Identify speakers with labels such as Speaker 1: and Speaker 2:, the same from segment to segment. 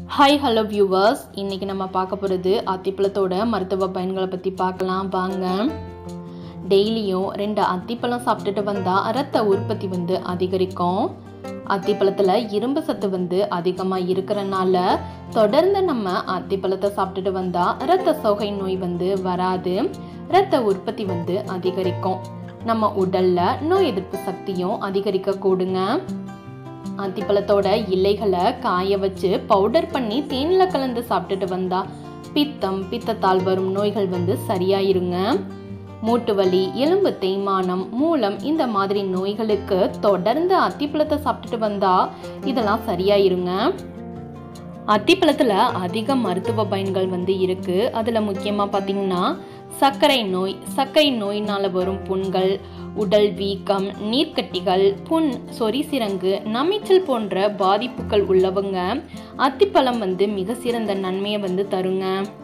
Speaker 1: hi hello viewers இன்றைக்கி நம்ம பார்க்க போகிறது அத்திப்பழத்தோட மருத்துவ பயன்களை பற்றி பார்க்கலாம் வாங்க டெய்லியும் ரெண்டு அத்திப்பழம் சாப்பிட்டுட்டு வந்தால் இரத்த உற்பத்தி வந்து அதிகரிக்கும் அத்திப்பழத்தில் இரும்பு சத்து வந்து அதிகமாக இருக்கிறனால தொடர்ந்து நம்ம அத்திப்பழத்தை சாப்பிட்டுட்டு வந்தால் இரத்த சோகை நோய் வந்து வராது இரத்த உற்பத்தி வந்து அதிகரிக்கும் நம்ம உடல்ல நோய் எதிர்ப்பு சக்தியும் அதிகரிக்க கூடுங்க அத்திப்பழத்தோட இலைகளை காய வச்சு பவுடர் பண்ணி தேனில் கலந்து சாப்பிட்டுட்டு வந்தா பித்தம் பித்தத்தால் வரும் நோய்கள் வந்து சரியாயிருங்க மூட்டு வலி எலும்பு தேய்மானம் மூலம் இந்த மாதிரி நோய்களுக்கு தொடர்ந்து அத்திப்பழத்தை சாப்பிட்டுட்டு வந்தா இதெல்லாம் சரியாயிருங்க அத்திப்பழத்தில் அதிக மருத்துவ பயன்கள் வந்து இருக்குது அதில் முக்கியமாக பார்த்தீங்கன்னா சர்க்கரை நோய் சர்க்கரை நோயினால் வரும் புண்கள் உடல் வீக்கம் நீர்க்கட்டிகள் புண் சொரிசிரங்கு நமைச்சல் போன்ற பாதிப்புகள் உள்ளவங்க அத்திப்பழம் வந்து மிக சிறந்த நன்மையை வந்து தருங்க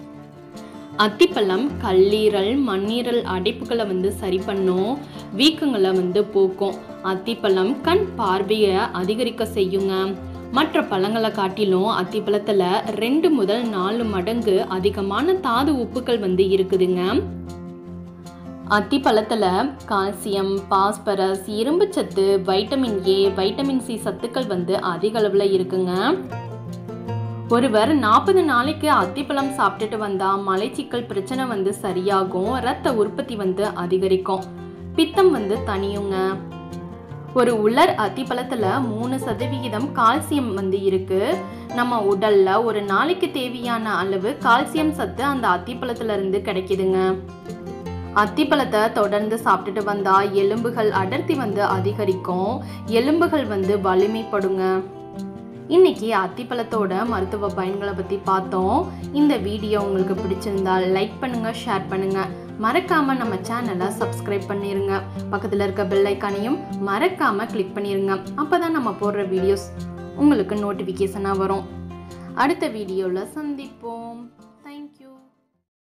Speaker 1: அத்திப்பழம் கல்லீரல் மண்ணீரல் அடைப்புகளை வந்து சரி பண்ணும் வீக்கங்களை வந்து போக்கும் அத்திப்பழம் கண் பார்வையை அதிகரிக்க செய்யுங்க மற்ற பழங்களை காட்டிலும் அத்திப்பழத்தில் ரெண்டு முதல் நாலு மடங்கு அதிகமான தாது உப்புக்கள் வந்து இருக்குதுங்க அத்திப்பழத்தில் கால்சியம் பாஸ்பரஸ் இரும்புச்சத்து வைட்டமின் ஏ வைட்டமின் சி சத்துக்கள் வந்து அதிக அளவில் இருக்குங்க ஒருவர் நாற்பது நாளைக்கு அத்திப்பழம் சாப்பிட்டுட்டு வந்தா மலைச்சிக்கல் பிரச்சனை வந்து சரியாகும் ரத்த உற்பத்தி வந்து அதிகரிக்கும் பித்தம் வந்து தனியுங்க ஒரு உலர் அத்திப்பழத்துல மூணு சதவிகிதம் கால்சியம் வந்து இருக்கு நம்ம உடல்ல ஒரு நாளைக்கு தேவையான அளவு கால்சியம் சத்து அந்த அத்திப்பழத்துல இருந்து கிடைக்குதுங்க அத்திப்பழத்தை தொடர்ந்து சாப்பிட்டுட்டு வந்தா எலும்புகள் அடர்த்தி வந்து அதிகரிக்கும் எலும்புகள் வந்து வலிமைப்படுங்க இன்னைக்கு அத்திப்பழத்தோட மருத்துவ பயன்களை பற்றி பார்த்தோம் இந்த வீடியோ உங்களுக்கு பிடிச்சிருந்தால் லைக் பண்ணுங்க ஷேர் பண்ணுங்க மறக்காம நம்ம சேனலை சப்ஸ்கிரைப் பண்ணிருங்க பக்கத்தில் இருக்க பெல் ஐக்கானையும் மறக்காம கிளிக் பண்ணிருங்க அப்பதான் நம்ம போடுற வீடியோஸ் உங்களுக்கு நோட்டிஃபிகேஷனாக வரும் அடுத்த வீடியோவில் சந்திப்போம்